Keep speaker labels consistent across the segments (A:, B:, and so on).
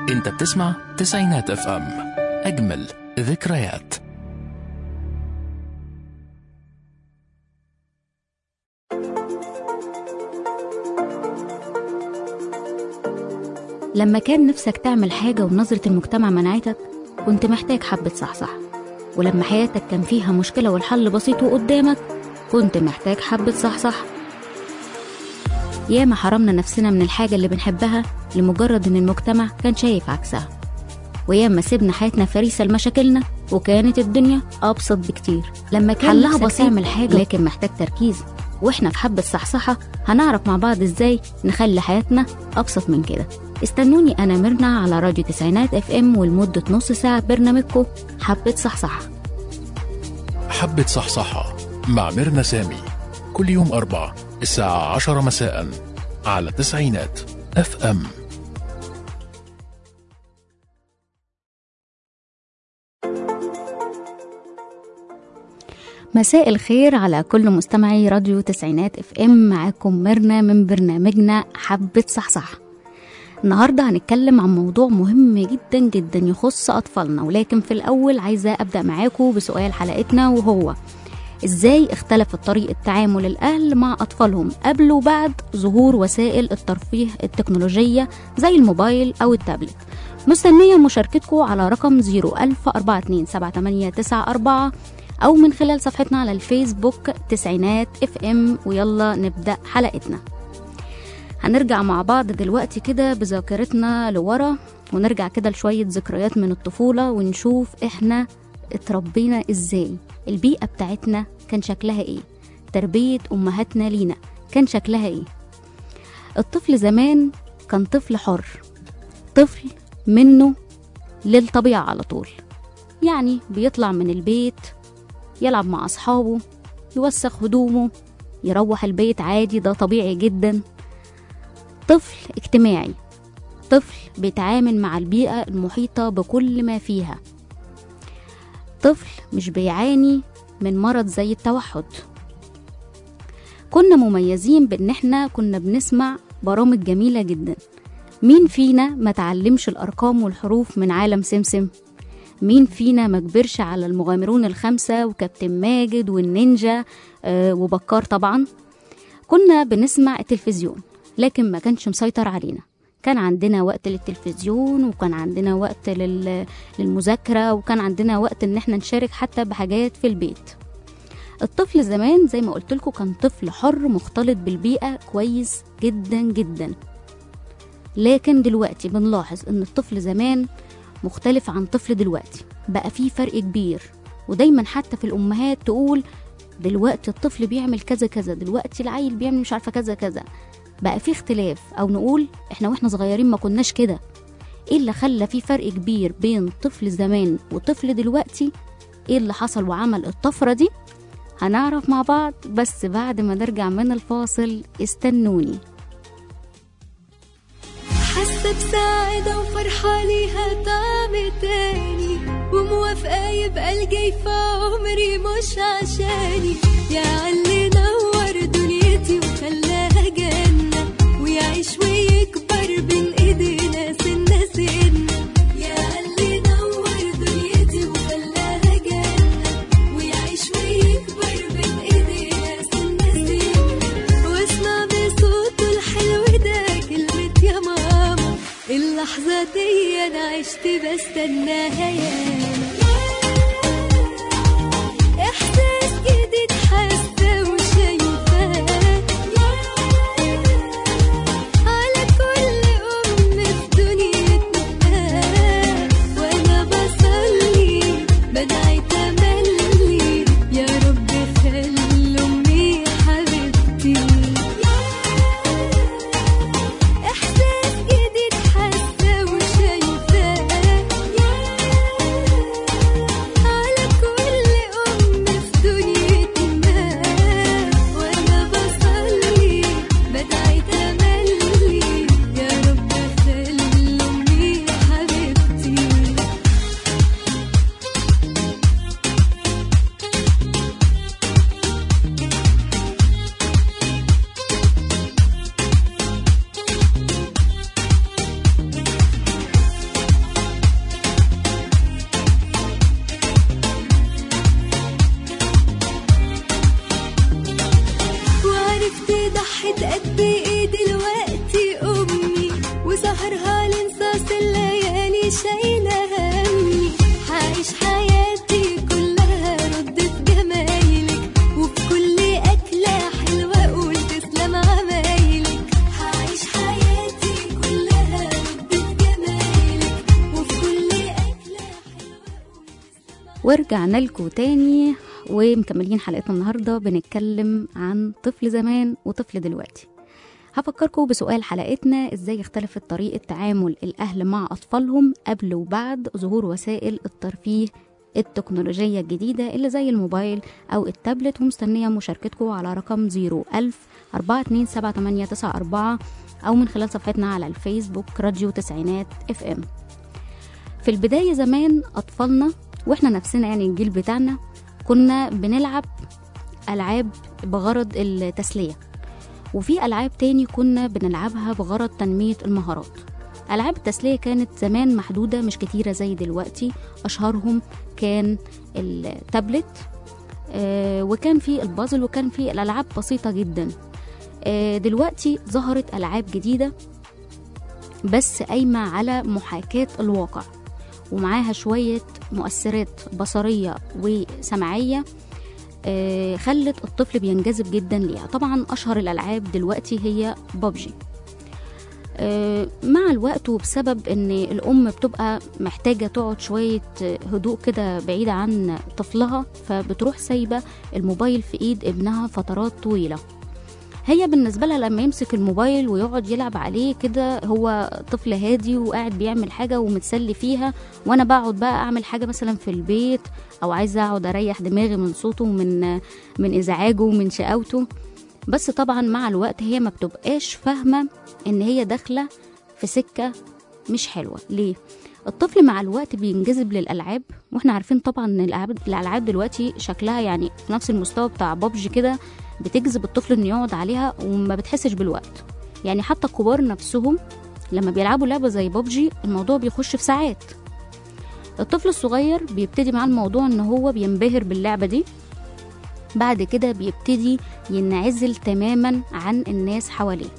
A: انت بتسمع تسعينات اف ام اجمل ذكريات
B: لما كان نفسك تعمل حاجة ونظرة المجتمع منعتك كنت محتاج حبة صحصح ولما حياتك كان فيها مشكلة والحل بسيط وقدامك كنت محتاج حبة صحصح ياما حرمنا نفسنا من الحاجة اللي بنحبها لمجرد إن المجتمع كان شايف عكسها وياما سيبنا حياتنا فريسة لمشاكلنا وكانت الدنيا أبسط بكتير لما كان حلها بسيط تعمل حاجة لكن محتاج تركيز واحنا في حبة صحصحة هنعرف مع بعض ازاي نخلي حياتنا أبسط من كده استنوني أنا ميرنا على راديو تسعينات اف ام ولمدة نص ساعة برنامجكم حبة صحصحة
A: حبة صحصحة مع ميرنا سامي كل يوم أربع الساعة عشرة مساء على تسعينات اف ام
B: مساء الخير على كل مستمعي راديو تسعينات اف ام معاكم ميرنا من برنامجنا حبة صحصح النهاردة هنتكلم عن موضوع مهم جدا جدا يخص أطفالنا ولكن في الأول عايزة أبدأ معاكم بسؤال حلقتنا وهو إزاي اختلفت طريقة تعامل الأهل مع أطفالهم قبل وبعد ظهور وسائل الترفيه التكنولوجية زي الموبايل أو التابلت مستنية مشاركتكم على رقم 010427894 أو من خلال صفحتنا على الفيسبوك تسعينات اف ام ويلا نبدأ حلقتنا هنرجع مع بعض دلوقتي كده بذاكرتنا لورا ونرجع كده لشوية ذكريات من الطفولة ونشوف احنا اتربينا ازاي البيئة بتاعتنا كان شكلها ايه تربية أمهاتنا لينا كان شكلها ايه الطفل زمان كان طفل حر طفل منه للطبيعة على طول يعني بيطلع من البيت يلعب مع أصحابه يوسخ هدومه يروح البيت عادي ده طبيعي جدا طفل اجتماعي طفل بيتعامل مع البيئة المحيطة بكل ما فيها طفل مش بيعاني من مرض زي التوحد كنا مميزين بان احنا كنا بنسمع برامج جميلة جدا مين فينا ما تعلمش الارقام والحروف من عالم سمسم مين فينا ما كبرش على المغامرون الخمسة وكابتن ماجد والنينجا آه وبكار طبعا كنا بنسمع التلفزيون لكن ما كانش مسيطر علينا كان عندنا وقت للتلفزيون وكان عندنا وقت لل... للمذاكرة وكان عندنا وقت ان احنا نشارك حتى بحاجات في البيت الطفل زمان زي ما قلت لكم كان طفل حر مختلط بالبيئة كويس جدا جدا لكن دلوقتي بنلاحظ ان الطفل زمان مختلف عن طفل دلوقتي بقى فيه فرق كبير ودايما حتى في الامهات تقول دلوقتي الطفل بيعمل كذا كذا دلوقتي العيل بيعمل مش عارفه كذا كذا بقى في اختلاف او نقول احنا واحنا صغيرين ما كناش كده ايه اللي خلى في فرق كبير بين طفل زمان وطفل دلوقتي ايه اللي حصل وعمل الطفره دي هنعرف مع بعض بس بعد ما نرجع من الفاصل استنوني
C: حاسة بسعادة وفرحة ليها طعم تاني وموافقة يبقى الجاي في عمري مش عشاني يا علي نور دنيتي وخلاها جنة ويعيش ويكبر بين ايدينا سنة سنة يا علي نور دنيتي وخلاها جنة ويعيش ويكبر بين ايدينا سنة سنة واسمع بصوته الحلو ده كلمة يا ماما اللحظة دي أنا عشت بستناها ياما إحساس جديد حاسة وشايفاه على كل أم في دنيتنا وأنا بصلي بدعي تملي يا رب خلي أمي حبيبتي إحساس جديد حاسة وشايفاه
B: ورجعنا لكم تاني ومكملين حلقتنا النهارده بنتكلم عن طفل زمان وطفل دلوقتي هفكركم بسؤال حلقتنا ازاي اختلفت طريقة تعامل الأهل مع أطفالهم قبل وبعد ظهور وسائل الترفيه التكنولوجية الجديدة اللي زي الموبايل أو التابلت ومستنية مشاركتكم على رقم 01000 427 أو من خلال صفحتنا على الفيسبوك راديو تسعينات اف ام في البداية زمان أطفالنا وإحنا نفسنا يعني الجيل بتاعنا كنا بنلعب ألعاب بغرض التسلية وفي ألعاب تاني كنا بنلعبها بغرض تنمية المهارات ألعاب التسلية كانت زمان محدودة مش كتيرة زي دلوقتي أشهرهم كان التابلت آه، وكان في البازل وكان في الألعاب بسيطة جدا آه، دلوقتي ظهرت ألعاب جديدة بس قايمة على محاكاة الواقع ومعاها شوية مؤثرات بصرية وسمعية آه، خلت الطفل بينجذب جدا ليها طبعا أشهر الألعاب دلوقتي هي بابجي آه، مع الوقت وبسبب ان الام بتبقى محتاجه تقعد شويه هدوء كده بعيده عن طفلها فبتروح سايبه الموبايل في ايد ابنها فترات طويله هي بالنسبه لها لما يمسك الموبايل ويقعد يلعب عليه كده هو طفل هادي وقاعد بيعمل حاجه ومتسلي فيها وانا بقعد بقى اعمل حاجه مثلا في البيت او عايزه اقعد اريح دماغي من صوته ومن من ازعاجه ومن شقاوته بس طبعا مع الوقت هي ما بتبقاش فاهمه ان هي داخله في سكه مش حلوه ليه الطفل مع الوقت بينجذب للالعاب واحنا عارفين طبعا ان الالعاب الالعاب دلوقتي شكلها يعني في نفس المستوى بتاع بابجي كده بتجذب الطفل انه يقعد عليها وما بتحسش بالوقت يعني حتى الكبار نفسهم لما بيلعبوا لعبه زي بابجي الموضوع بيخش في ساعات الطفل الصغير بيبتدي معاه الموضوع ان هو بينبهر باللعبه دي بعد كده بيبتدي ينعزل تماما عن الناس حواليه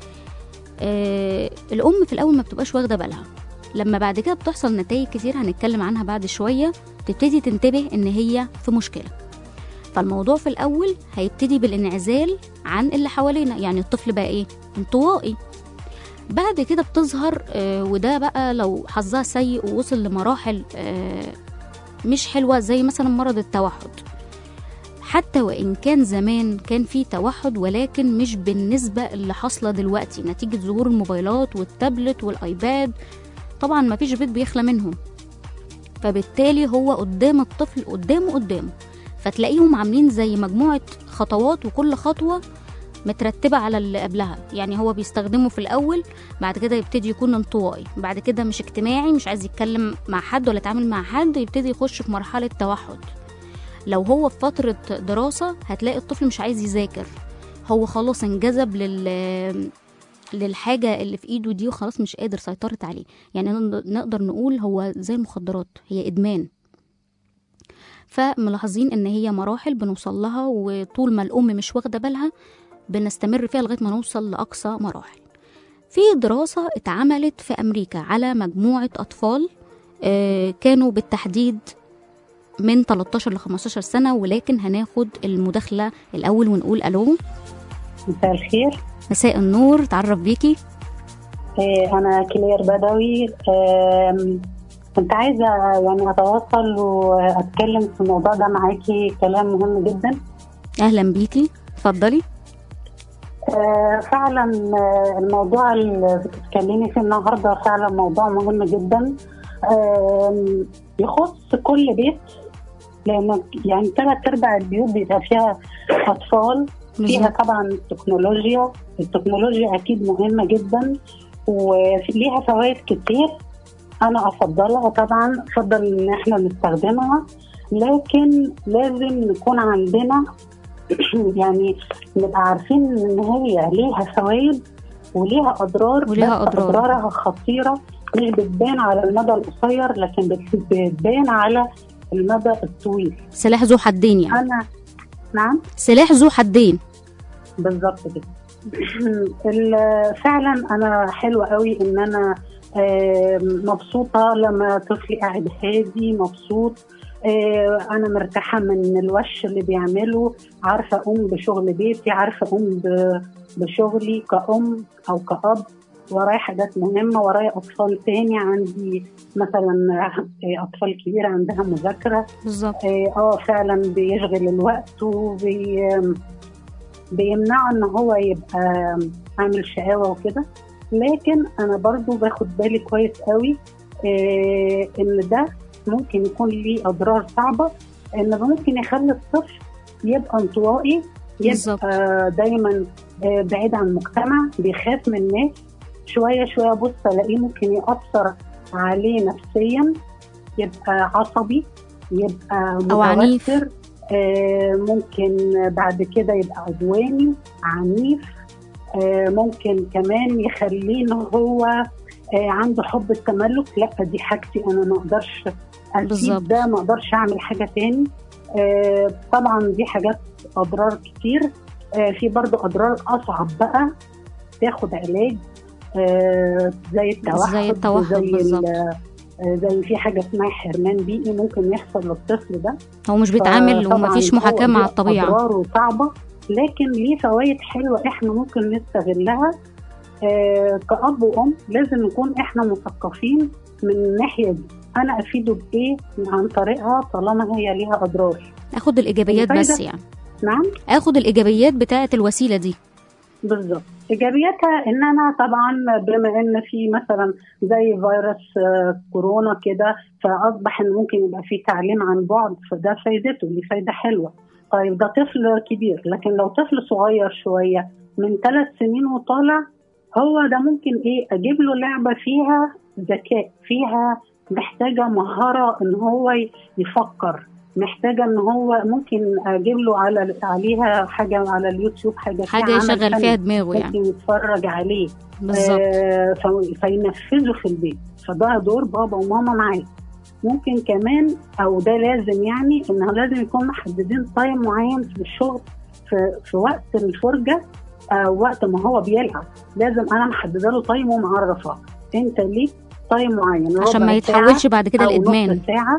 B: آه الام في الاول ما بتبقاش واخده بالها لما بعد كده بتحصل نتائج كتير هنتكلم عنها بعد شويه تبتدي تنتبه ان هي في مشكله فالموضوع في الاول هيبتدي بالانعزال عن اللي حوالينا يعني الطفل بقى ايه انطوائي بعد كده بتظهر آه وده بقى لو حظها سيء ووصل لمراحل آه مش حلوه زي مثلا مرض التوحد حتى وإن كان زمان كان في توحد ولكن مش بالنسبة اللي حاصلة دلوقتي نتيجة ظهور الموبايلات والتابلت والآيباد طبعا ما فيش بيت بيخلى منهم فبالتالي هو قدام الطفل قدامه قدامه فتلاقيهم عاملين زي مجموعة خطوات وكل خطوة مترتبة على اللي قبلها يعني هو بيستخدمه في الأول بعد كده يبتدي يكون انطوائي بعد كده مش اجتماعي مش عايز يتكلم مع حد ولا يتعامل مع حد يبتدي يخش في مرحلة توحد لو هو في فترة دراسة هتلاقي الطفل مش عايز يذاكر هو خلاص انجذب لل للحاجة اللي في ايده دي وخلاص مش قادر سيطرت عليه يعني نقدر نقول هو زي المخدرات هي ادمان فملاحظين ان هي مراحل بنوصل لها وطول ما الام مش واخده بالها بنستمر فيها لغايه ما نوصل لاقصى مراحل في دراسه اتعملت في امريكا على مجموعه اطفال آه، كانوا بالتحديد من 13 ل 15 سنه ولكن هناخد المداخله الاول ونقول الو
D: مساء الخير
B: مساء النور تعرف بيكي
D: إيه، أنا كلير بدوي آم، كنت عايزة يعني أتواصل وأتكلم في الموضوع ده معاكي كلام مهم جدا
B: اهلا بيكي اتفضلي
D: آه، فعلا آه، الموضوع اللي بتتكلمي فيه النهارده فعلا موضوع مهم جدا آم، يخص كل بيت لأن يعني ثلاث أرباع البيوت بيبقى فيها أطفال فيها
B: بالظبط.
D: طبعا التكنولوجيا التكنولوجيا أكيد مهمة جدا وليها فوائد كتير أنا أفضلها طبعا أفضل إن إحنا نستخدمها لكن لازم نكون عندنا يعني نبقى عارفين إن هي ليها فوائد وليها أضرار
B: وليها
D: بس
B: أضرار.
D: أضرارها خطيرة مش بتبان على المدى القصير لكن بت- بتبان على المدى الطويل
B: سلاح ذو حدين يعني
D: أنا نعم
B: سلاح ذو حدين
D: بالظبط كده ال- فعلا انا حلوه قوي ان انا آه، مبسوطه لما طفلي قاعد هادي مبسوط آه، انا مرتاحه من الوش اللي بيعمله عارفه اقوم بشغل بيتي عارفه اقوم ب- بشغلي كأم او كأب ورايا حاجات مهمه ورايا اطفال تاني عندي مثلا آه، اطفال كبيره عندها مذاكره
B: بالظبط
D: اه آه، فعلا بيشغل الوقت وبي بيمنعه ان هو يبقى عامل شقاوه وكده لكن انا برضو باخد بالي كويس قوي آه ان ده ممكن يكون ليه اضرار صعبه ان ممكن يخلي الطفل يبقى انطوائي
B: بالظبط.
D: يبقى دايما آه بعيد عن المجتمع بيخاف من الناس شويه شويه بص الاقيه ممكن ياثر عليه نفسيا يبقى عصبي يبقى
B: أو عنيف.
D: متوتر آه، ممكن بعد كده يبقى عدواني عنيف آه، ممكن كمان يخليه ان هو آه، عنده حب التملك لا دي حاجتي انا ما اقدرش
B: بالظبط.
D: اسيب ده ما اقدرش اعمل حاجه تاني آه، طبعا دي حاجات اضرار كتير آه، في برضو اضرار اصعب بقى تاخد علاج آه، زي التوحد
B: زي التوحد
D: زي ال-
B: بالظبط.
D: آه، زي في حاجه اسمها حرمان بيئي ممكن يحصل للطفل ده
B: هو مش بيتعامل
D: فطبعاً
B: ومفيش
D: هو
B: محاكاه مع
D: ليه
B: الطبيعه
D: اضراره صعبه لكن ليه فوائد حلوه احنا ممكن نستغلها آه كأب وأم لازم نكون احنا مثقفين من الناحيه دي انا افيده بايه عن طريقها طالما هي ليها اضرار
B: اخد الايجابيات
D: الفايدة-
B: بس يعني
D: نعم
B: اخد الايجابيات بتاعه الوسيله دي
D: بالظبط ايجابياتها ان انا طبعا بما ان في مثلا زي فيروس آه، كورونا كده فاصبح ان ممكن يبقى في تعليم عن بعد فده فايدته دي فايده حلوه طيب ده طفل كبير لكن لو طفل صغير شويه من ثلاث سنين وطالع هو ده ممكن ايه اجيب له لعبه فيها ذكاء فيها محتاجه مهاره ان هو ي- يفكر محتاجه ان هو ممكن اجيب له على عليها حاجه على اليوتيوب حاجه فيها
B: حاجه
D: عمل
B: يشغل
D: فني.
B: فيها دماغه يعني
D: ممكن يتفرج عليه
B: بالظبط
D: آه ف- فينفذه في البيت فده دور بابا وماما معاه ممكن كمان او ده لازم يعني انه لازم يكون محددين تايم معين في الشغل في, في وقت الفرجه آه وقت ما هو بيلعب لازم انا محدده له تايم ومعرفه انت ليك تايم معين
B: عشان
D: ربع
B: ما
D: ساعة
B: يتحولش بعد كده
D: أو
B: الادمان
D: نص ساعة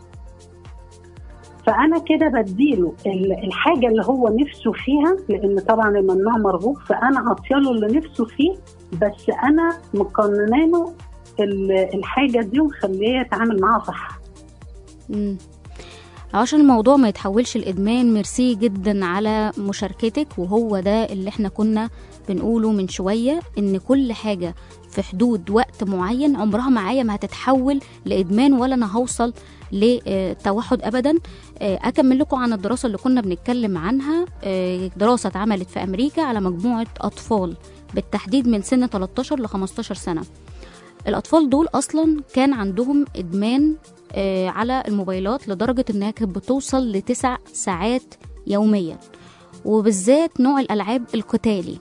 D: فأنا كده بديله ال- الحاجة اللي هو نفسه فيها لأن طبعا الممنوع مرغوب فأنا عطياله اللي نفسه فيه بس أنا مقننانه ال- الحاجة دي ومخليه يتعامل معاها صح
B: مم. عشان الموضوع ما يتحولش الادمان ميرسي جدا على مشاركتك وهو ده اللي احنا كنا بنقوله من شويه ان كل حاجه في حدود وقت معين عمرها معايا ما هتتحول لادمان ولا انا هوصل لتوحد ابدا آه، اكمل لكم عن الدراسه اللي كنا بنتكلم عنها آه، دراسه اتعملت في امريكا على مجموعه اطفال بالتحديد من سن 13 ل 15 سنه الاطفال دول اصلا كان عندهم ادمان آه، على الموبايلات لدرجه انها كانت بتوصل لتسع ساعات يوميا وبالذات نوع الالعاب القتالي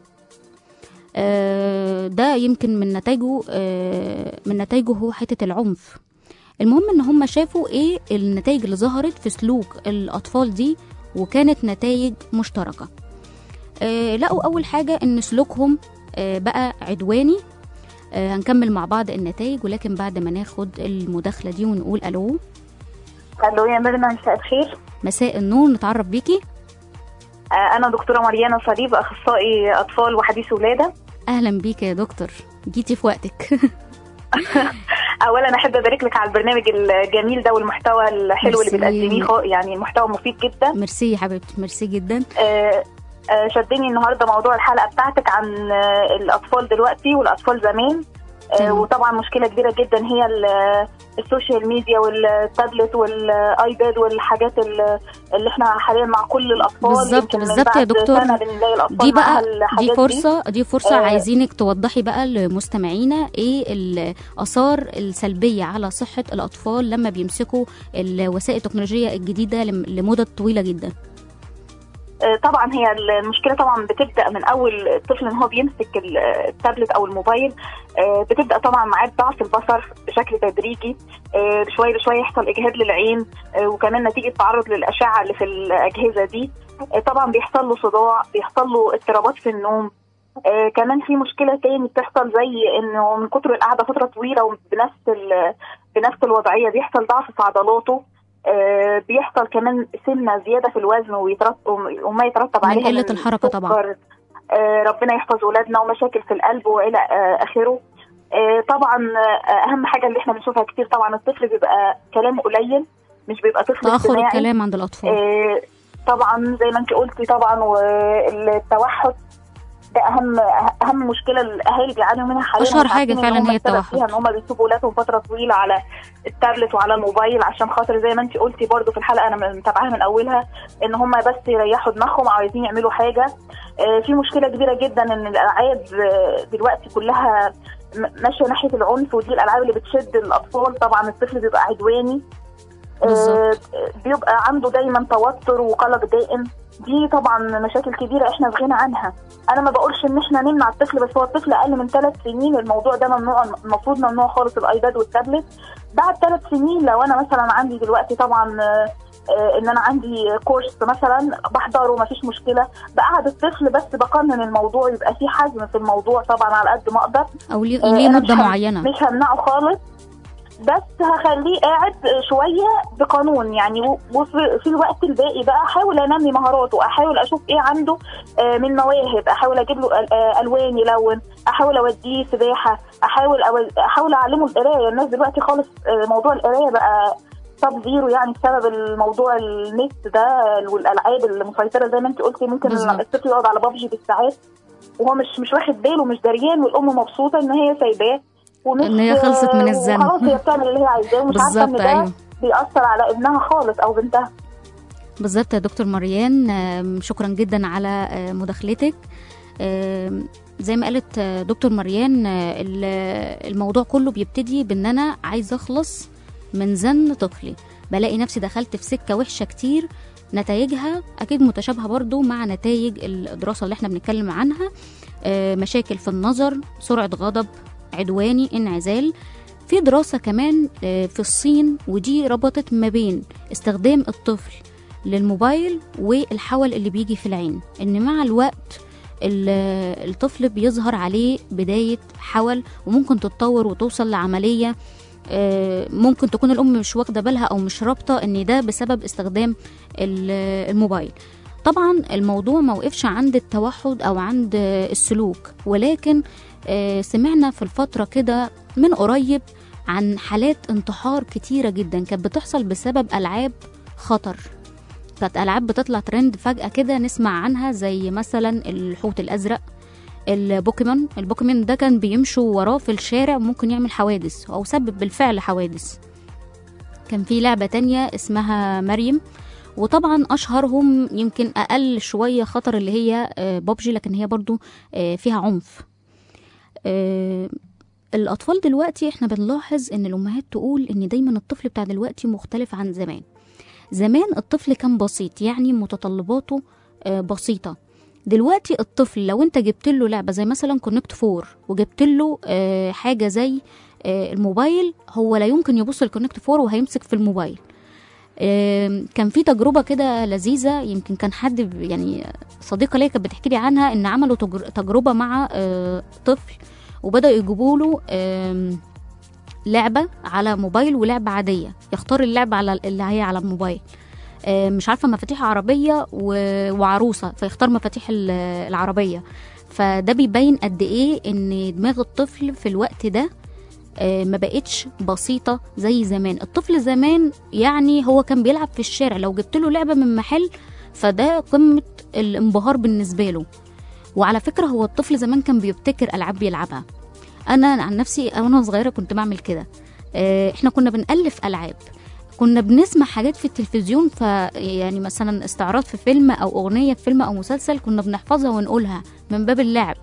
B: آه، ده يمكن من نتائجه آه، من نتائجه هو حته العنف المهم ان هم شافوا ايه النتائج اللي ظهرت في سلوك الاطفال دي وكانت نتائج مشتركه آه، لقوا اول حاجه ان سلوكهم آه، بقى عدواني آه، هنكمل مع بعض النتائج ولكن بعد ما ناخد المداخله دي ونقول الو
E: الو يا ميرنا مساء الخير
B: مساء النور نتعرف بيكي
E: آه، انا دكتوره مريانه صليب اخصائي اطفال وحديث ولاده
B: اهلا بيك يا دكتور جيتي في وقتك
E: اولا احب ابارك لك على البرنامج الجميل ده والمحتوى الحلو اللي
B: ميرسي.
E: بتقدميه خو- يعني محتوى مفيد جدا
B: ميرسي يا حبيبتي ميرسي جدا
E: آه، آه، شدني النهارده موضوع الحلقه بتاعتك عن آه، الاطفال دلوقتي والاطفال زمان آه،
B: تمام.
E: وطبعا مشكله كبيره جدا هي ال- السوشيال ميديا والتابلت والايباد والحاجات ال- اللي احنا حاليا مع كل الاطفال
B: بالظبط،
E: يمكن من
B: بالظبط يا
E: بعد
B: دكتور.
E: سنة بنلاقي الأطفال
B: دي
E: معاها
B: بقى
E: الحاجات
B: دي فرصة دي فرصة
E: آه.
B: عايزينك توضحي بقى لمستمعينا ايه الآثار السلبية على صحة الأطفال لما بيمسكوا الوسائل التكنولوجية الجديدة لم- لمدة طويلة جدا
E: آه، طبعا هي المشكله طبعا بتبدا من اول الطفل ان هو بيمسك ال- التابلت او الموبايل آه، بتبدا طبعا معاه ضعف البصر بشكل تدريجي آه، شويه بشويه يحصل اجهاد للعين آه، وكمان نتيجه التعرض للاشعه اللي في الاجهزه دي آه، طبعا بيحصل له صداع بيحصل له اضطرابات في النوم آه، كمان في مشكله تاني بتحصل زي انه من كتر القعده فتره طويله وبنفس ال- بنفس الوضعيه بيحصل ضعف في عضلاته آه، بيحصل كمان سمنه زياده في الوزن ويترتب وما يترتب
B: من
E: عليها
B: قلة الحركة طبعاً.
E: سكر. آه، ربنا يحفظ ولادنا ومشاكل في القلب والى آه، اخره آه، طبعا آه، اهم حاجه اللي احنا بنشوفها كتير طبعا الطفل بيبقى كلامه قليل مش بيبقى طفل
B: تاخر
E: اجتماعي.
B: الكلام عند الاطفال
E: آه، طبعا زي ما انت قلتي طبعا والتوحد ده اهم اهم مشكله الاهالي بيعانوا منها حاليا
B: أشهر
E: مش
B: حاجة
E: عارفين إن
B: فعلا
E: هم
B: هي
E: السبب
B: التوحد.
E: فيها ان هم بيسيبوا ولادهم فتره طويله على التابلت وعلى الموبايل عشان خاطر زي ما انت قلتي برضو في الحلقه انا متابعاها من اولها ان هم بس يريحوا دماغهم او عايزين يعملوا حاجه آه، في مشكله كبيره جدا ان الالعاب آه، دلوقتي كلها م- ماشيه ناحيه العنف ودي الالعاب اللي بتشد الاطفال طبعا الطفل بيبقى عدواني آه،
B: بالظبط.
E: بيبقى عنده دايما توتر وقلق دائم دي طبعا مشاكل كبيره احنا في غنى عنها انا ما بقولش ان احنا نمنع الطفل بس هو الطفل اقل من ثلاث سنين الموضوع ده ممنوع المفروض ممنوع خالص الايباد والتابلت بعد ثلاث سنين لو انا مثلا عندي دلوقتي طبعا آه، آه، ان انا عندي كورس مثلا بحضره ما فيش مشكله بقعد الطفل بس بقنن الموضوع يبقى في حزم في الموضوع طبعا على قد ما اقدر
B: او ليه
E: آه،
B: ليه
E: أنا
B: مده
E: مش هم-
B: معينه
E: مش همنعه خالص بس هخليه قاعد شويه بقانون يعني و- وفي في الوقت الباقي بقى احاول انمي مهاراته احاول اشوف ايه عنده آه، من مواهب احاول اجيب له ال- آه، الوان يلون احاول اوديه سباحه احاول أو- احاول اعلمه القرايه الناس دلوقتي خالص آه، موضوع القرايه بقى طب زيرو يعني بسبب الموضوع النت ده والالعاب المسيطره زي ما انت قلتي ممكن
B: بالظبط.
E: الطفل يقعد على بابجي بالساعات وهو مش مش واخد باله مش دريان والام مبسوطه ان هي سايباه ومش
B: إن هي خلصت من الذنب.
E: وخلاص هي بتعمل اللي هي عايزاه ومش عارفه ان
B: بالظبط
E: ده
B: ايوه
E: بيأثر على ابنها خالص او بنتها
B: بالظبط يا دكتور مريان آم، شكرا جدا على آه، مداخلتك آم، زي ما قالت آه، دكتور مريان آه، ال- الموضوع كله بيبتدي بان انا عايزه اخلص من زن طفلي بلاقي نفسي دخلت في سكه وحشه كتير نتائجها اكيد متشابهه برضو مع نتائج الدراسه اللي احنا بنتكلم عنها آه، مشاكل في النظر سرعه غضب عدواني انعزال في دراسه كمان آه، في الصين ودي ربطت ما بين استخدام الطفل للموبايل والحول اللي بيجي في العين ان مع الوقت ال- الطفل بيظهر عليه بداية حول وممكن تتطور وتوصل لعملية آه، ممكن تكون الأم مش واخدة بالها أو مش رابطة إن ده بسبب استخدام ال- الموبايل طبعا الموضوع ما وقفش عند التوحد أو عند آه، السلوك ولكن آه، سمعنا في الفترة كده من قريب عن حالات انتحار كتيرة جدا كانت بتحصل بسبب ألعاب خطر كانت ألعاب بتطلع ترند فجأة كده نسمع عنها زي مثلا الحوت الأزرق البوكيمون البوكيمون ده كان بيمشوا وراه في الشارع ممكن يعمل حوادث أو سبب بالفعل حوادث كان في لعبة تانية اسمها مريم وطبعا أشهرهم يمكن أقل شوية خطر اللي هي آه، بابجي لكن هي برضو آه، فيها عنف آه، الأطفال دلوقتي احنا بنلاحظ إن الأمهات تقول إن دايما الطفل بتاع دلوقتي مختلف عن زمان زمان الطفل كان بسيط يعني متطلباته آه، بسيطة دلوقتي الطفل لو انت جبت له لعبة زي مثلا كونكت فور وجبت له آه، حاجة زي آه، الموبايل هو لا يمكن يبص الكونكت فور وهيمسك في الموبايل آم، كان في تجربة كده لذيذة يمكن كان حد ب- يعني صديقة ليا كانت بتحكي لي عنها ان عملوا تجر- تجربة مع آه، طفل وبدأوا يجيبوا له آم، لعبة على موبايل ولعبة عادية يختار اللعبة على اللي هي على الموبايل آه، مش عارفة مفاتيح عربية و- وعروسة فيختار مفاتيح ال- العربية فده بيبين قد ايه ان دماغ الطفل في الوقت ده آه، ما بقتش بسيطة زي زمان الطفل زمان يعني هو كان بيلعب في الشارع لو جبت له لعبة من محل فده قمة الانبهار بالنسبة له وعلى فكرة هو الطفل زمان كان بيبتكر ألعاب بيلعبها أنا عن نفسي وأنا صغيرة كنت بعمل كده آه، احنا كنا بنألف ألعاب كنا بنسمع حاجات في التلفزيون ف يعني مثلا استعراض في فيلم او اغنيه في فيلم او مسلسل كنا بنحفظها ونقولها من باب اللعب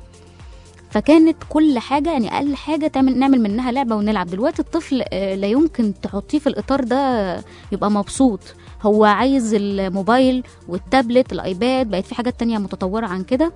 B: فكانت كل حاجه يعني اقل حاجه تعمل نعمل منها لعبه ونلعب دلوقتي الطفل آه، لا يمكن تحطيه في الاطار ده يبقى مبسوط هو عايز الموبايل والتابلت الايباد بقت في حاجات تانية متطوره عن كده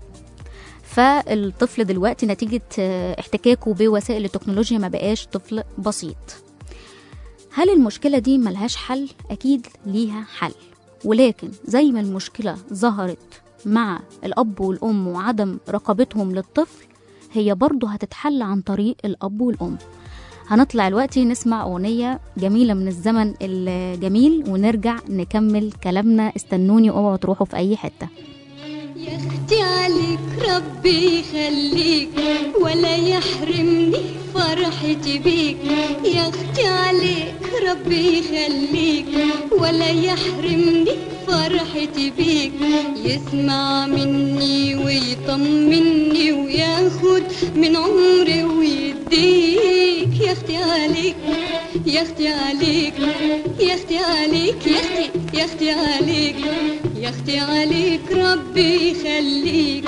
B: فالطفل دلوقتي نتيجه آه، احتكاكه بوسائل التكنولوجيا ما بقاش طفل بسيط هل المشكلة دي ملهاش حل؟ أكيد ليها حل ولكن زي ما المشكلة ظهرت مع الأب والأم وعدم رقابتهم للطفل هي برضه هتتحل عن طريق الأب والأم هنطلع دلوقتي نسمع أغنية جميلة من الزمن الجميل ونرجع نكمل كلامنا استنوني اوعوا تروحوا في أي حتة
C: يا اختي عليك ربي يخليك ولا يحرمني فرحتي بيك يا اختي عليك ربي يخليك ولا يحرمني فرحتي بيك يسمع مني ويطمني وياخد من عمري ويديك يا اختي عليك يا اختي عليك يا اختي عليك يا اختي يا اختي عليك يا اختي عليك ربي يخليك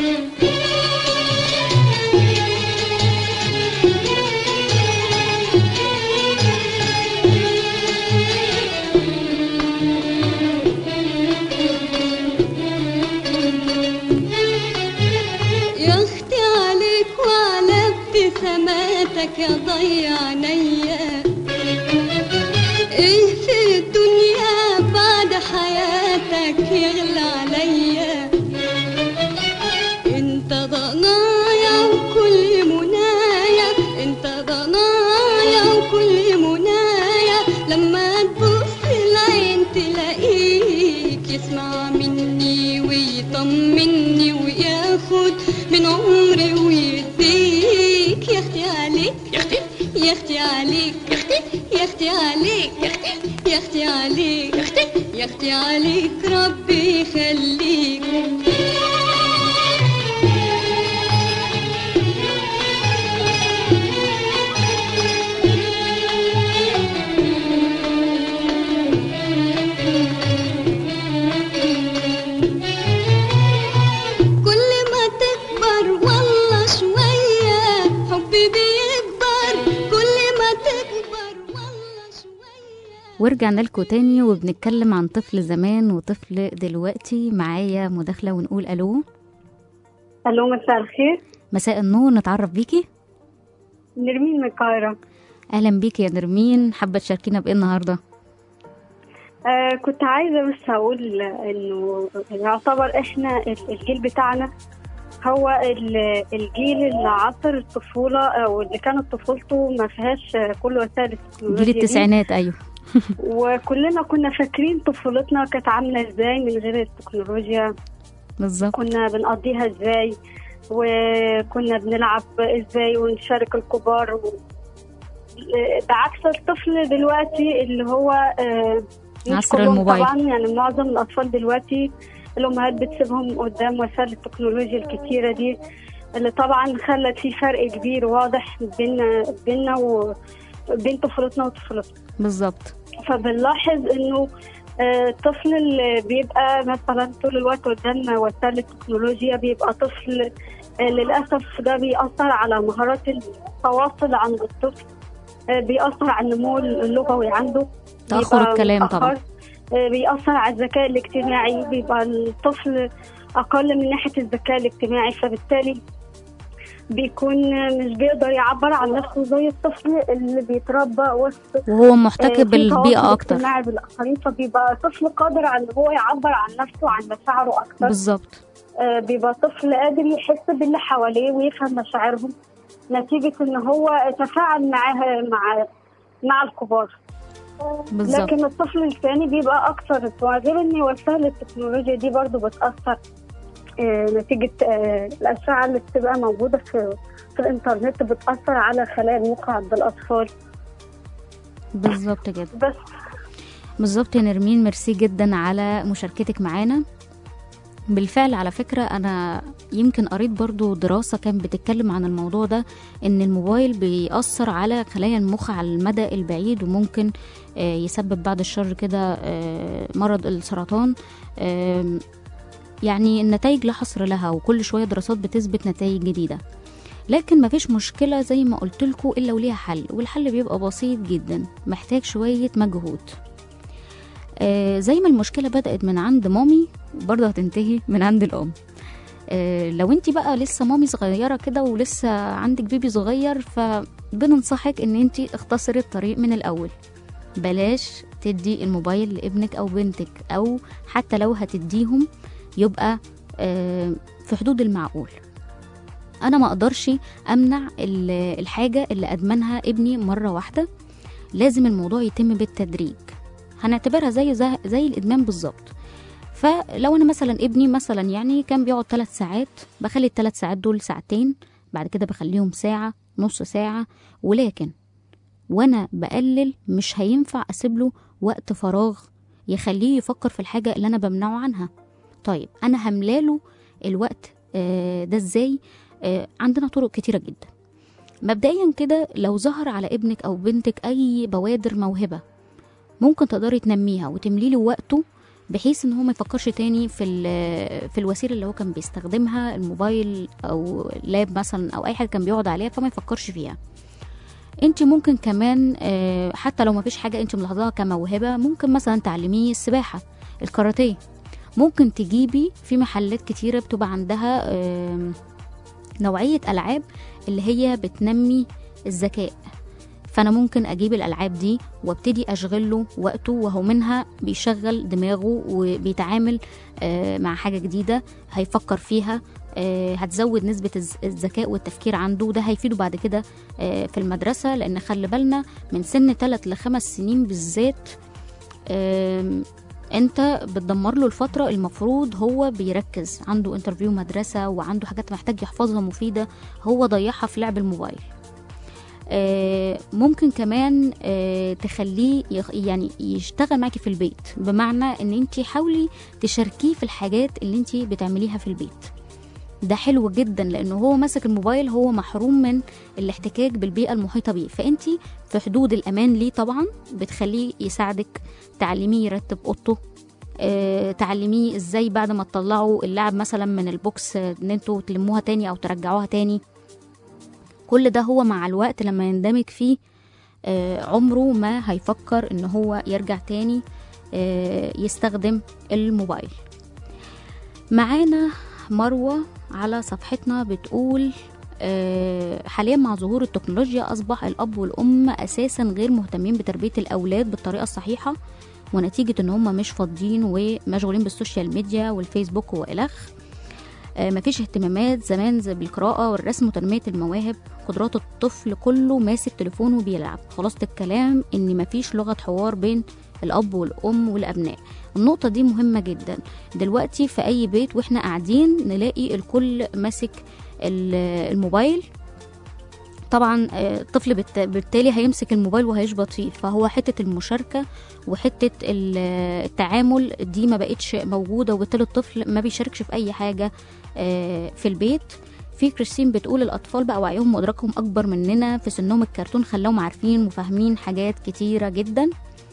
C: يا اختي عليك وعلى ابتساماتك يا ضيع عينيا ايه في الدنيا بعد حياتك يغلى عليا انت ضنايا وكل منايا انت ضنايا وكل منايا لما تبص العين تلاقيك يسمع مني ويطمني وياخد من عمري ويديك يا اختي عليك يا اختي يا اختي عليك يا اختي يا اختي عليك يا اختي يا اختي عليك يا اختي يا اختي عليك ربي يخليك كل ما تكبر والله شوية حبي بيكبر كل ما تكبر والله شوية
B: ورجعنا لكم تاني وبنتكلم عن طفل زمان وطفل دلوقتي معايا مداخلة ونقول ألو
F: الو مساء الخير
B: مساء النور نتعرف بيكي
F: نرمين من القاهرة
B: أهلا بيكي يا نرمين حابة تشاركينا بإيه النهاردة
F: آه كنت عايزة بس أقول إنه يعتبر إحنا الجيل بتاعنا هو ال- الجيل اللي عصر الطفولة أو اللي كانت طفولته ما فيهاش كل وسائل التكنولوجيا
B: جيل
F: دي.
B: التسعينات أيوه
F: وكلنا كنا فاكرين طفولتنا كانت عاملة إزاي من غير التكنولوجيا
B: بالظبط
F: كنا بنقضيها ازاي وكنا بنلعب ازاي ونشارك الكبار و... بعكس الطفل دلوقتي اللي هو آه، مش
B: عصر
F: كلهم
B: الموبايل.
F: طبعا يعني معظم الاطفال دلوقتي الامهات بتسيبهم قدام وسائل التكنولوجيا الكتيره دي اللي طبعا خلت في فرق كبير واضح بين بيننا وبين طفولتنا وطفولتنا
B: بالظبط
F: فبنلاحظ انه آه، الطفل اللي بيبقى مثلا طول الوقت قدام وسائل التكنولوجيا بيبقى طفل آه، للاسف ده بيأثر على مهارات التواصل عند الطفل آه، بيأثر على النمو اللغوي عنده
B: تأخر
F: بيبقى
B: الكلام طبعا
F: متأخر. آه، بيأثر على الذكاء الاجتماعي بيبقى الطفل أقل من ناحية الذكاء الاجتماعي فبالتالي بيكون مش بيقدر يعبر عن نفسه زي الطفل اللي بيتربى وسط
B: وهو محتك
F: في
B: بالبيئة
F: تواصل
B: أكتر
F: اجتماعي بالآخرين فبيبقى طفل قادر على إن هو يعبر عن نفسه عن مشاعره أكتر
B: بالظبط
F: آه، بيبقى طفل قادر يحس باللي حواليه ويفهم مشاعرهم نتيجة إن هو تفاعل معاها مع مع الكبار
B: بالظبط
F: لكن الطفل الثاني بيبقى أكثر غير إن وسائل التكنولوجيا دي برضو بتأثر آه، نتيجة آه، الأشعة اللي بتبقى موجودة في في الإنترنت بتأثر على خلايا المخ عند الأطفال
B: بالظبط كده
F: بس
B: بالظبط يا نرمين ميرسي جدا على مشاركتك معانا بالفعل على فكرة أنا يمكن قريت برضو دراسة كانت بتتكلم عن الموضوع ده إن الموبايل بيأثر على خلايا المخ على المدى البعيد وممكن آه، يسبب بعد الشر كده آه، مرض السرطان آم، يعني النتائج لا حصر لها وكل شوية دراسات بتثبت نتائج جديدة لكن مفيش مشكلة زي ما قلت لكم إلا وليها حل والحل بيبقى بسيط جدا محتاج شوية مجهود آه زي ما المشكلة بدأت من عند مامي برضه هتنتهي من عند الأم آه لو انت بقى لسه مامي صغيرة كده ولسه عندك بيبي صغير فبننصحك ان انت اختصري الطريق من الأول بلاش تدي الموبايل لابنك أو بنتك أو حتى لو هتديهم يبقى آه في حدود المعقول انا ما اقدرش امنع ال- الحاجه اللي ادمنها ابني مره واحده لازم الموضوع يتم بالتدريج هنعتبرها زي زي, زي الادمان بالظبط فلو انا مثلا ابني مثلا يعني كان بيقعد ثلاث ساعات بخلي الثلاث ساعات دول ساعتين بعد كده بخليهم ساعة نص ساعة ولكن وانا بقلل مش هينفع اسيب له وقت فراغ يخليه يفكر في الحاجة اللي انا بمنعه عنها طيب انا هملاله الوقت آه، ده ازاي آه، عندنا طرق كتيرة جدا مبدئيا كده لو ظهر على ابنك او بنتك اي بوادر موهبة ممكن تقدري تنميها وتملي له وقته بحيث ان هو ما يفكرش تاني في ال- في الوسيله اللي هو كان بيستخدمها الموبايل او لاب مثلا او اي حاجه كان بيقعد عليها فما يفكرش فيها انت ممكن كمان آه، حتى لو ما فيش حاجه انت ملاحظاها كموهبه ممكن مثلا تعلميه السباحه الكاراتيه ممكن تجيبي في محلات كتيره بتبقى عندها آم، نوعيه العاب اللي هي بتنمي الذكاء فانا ممكن اجيب الالعاب دي وابتدي اشغل له وقته وهو منها بيشغل دماغه وبيتعامل آه، مع حاجه جديده هيفكر فيها آه، هتزود نسبة الز- الذكاء والتفكير عنده ده هيفيده بعد كده آه، في المدرسة لأن خلي بالنا من سن 3 لخمس سنين بالذات آم، انت بتدمر له الفترة المفروض هو بيركز عنده انترفيو مدرسة وعنده حاجات محتاج يحفظها مفيدة هو ضيعها في لعب الموبايل آه، ممكن كمان آه، تخليه يخ- يعني يشتغل معاكي في البيت بمعنى ان انت حاولي تشاركيه في الحاجات اللي انت بتعمليها في البيت ده حلو جدا لانه هو ماسك الموبايل هو محروم من الاحتكاك بالبيئه المحيطه بيه فانت في حدود الامان ليه طبعا بتخليه يساعدك تعلميه يرتب اوضته آه، تعلميه ازاي بعد ما تطلعوا اللعب مثلا من البوكس آه، ان انتوا تلموها تاني او ترجعوها تاني كل ده هو مع الوقت لما يندمج فيه آه، عمره ما هيفكر ان هو يرجع تاني آه، يستخدم الموبايل معانا مروة على صفحتنا بتقول آه، حاليا مع ظهور التكنولوجيا أصبح الأب والأم أساسا غير مهتمين بتربية الأولاد بالطريقة الصحيحة ونتيجة إن هم مش فاضيين ومشغولين بالسوشيال ميديا والفيسبوك وإلخ آه، مفيش اهتمامات زمان زي بالقراءة والرسم وتنمية المواهب قدرات الطفل كله ماسك تليفونه وبيلعب خلاصة الكلام إن مفيش لغة حوار بين الأب والأم والأبناء النقطة دي مهمة جدا دلوقتي في أي بيت وإحنا قاعدين نلاقي الكل ماسك ال- الموبايل طبعا آه، الطفل بالت- بالتالي هيمسك الموبايل وهيشبط فيه فهو حتة المشاركة وحتة ال- التعامل دي ما بقتش موجودة وبالتالي الطفل ما بيشاركش في أي حاجة آه، في البيت في كريستين بتقول الأطفال بقى وعيهم وإدراكهم أكبر مننا في سنهم الكرتون خلاهم عارفين وفاهمين حاجات كتيرة جدا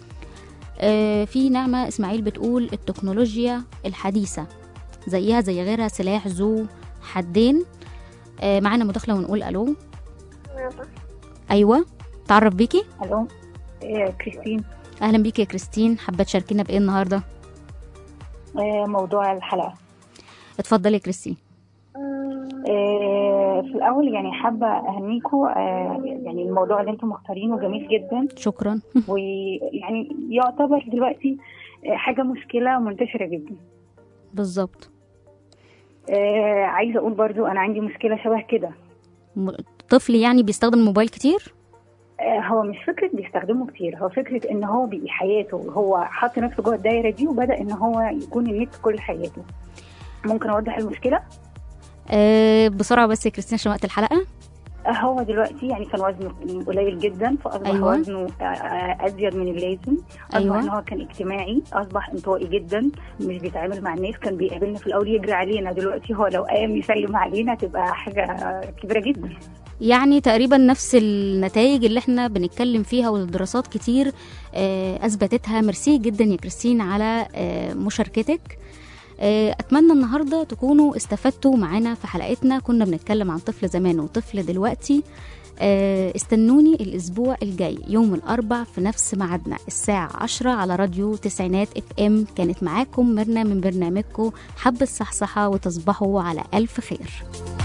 B: آه، في نعمة إسماعيل بتقول التكنولوجيا الحديثة زيها زي غيرها سلاح ذو حدين آه، معانا مداخلة ونقول ألو أيوة تعرف بيكي
G: الو إيه كريستين
B: أهلا بيكي يا كريستين حابة تشاركينا بإيه النهاردة
G: إيه موضوع الحلقه
B: اتفضلي يا كريستين
G: إيه في الاول يعني حابه اهنيكوا آه، يعني الموضوع اللي انتم مختارينه جميل جدا
B: شكرا
G: ويعني يعتبر دلوقتي آه، حاجه مشكله منتشره جدا
B: بالظبط
G: آه، عايزه اقول برضو انا عندي مشكله شبه كده
B: م- طفل يعني بيستخدم الموبايل كتير
G: آه، هو مش فكره بيستخدمه كتير هو فكره ان هو بقي حياته هو حط نفسه جوه الدايره دي وبدا ان هو يكون النت كل حياته ممكن اوضح المشكله
B: آه بسرعة بس يا كريستين عشان وقت الحلقة
G: هو دلوقتي يعني كان وزنه قليل جدا فاصبح
B: أيوة.
G: أيوة. وزنه آه، آه، ازيد من اللازم اصبح
B: أيوة.
G: ان هو كان اجتماعي اصبح انطوائي جدا مش بيتعامل مع الناس كان بيقابلنا في الاول يجري علينا دلوقتي هو لو قام يسلم علينا تبقى حاجه كبيره جدا
B: يعني تقريبا نفس النتائج اللي احنا بنتكلم فيها والدراسات كتير آه، اثبتتها ميرسي جدا يا كريستين على آه، مشاركتك آه، اتمنى النهارده تكونوا استفدتوا معانا في حلقتنا كنا بنتكلم عن طفل زمان وطفل دلوقتي آه، استنوني الاسبوع الجاي يوم الاربع في نفس ميعادنا الساعه 10 على راديو تسعينات اف ام كانت معاكم مرنا من برنامجكم حب الصحصحه وتصبحوا على الف خير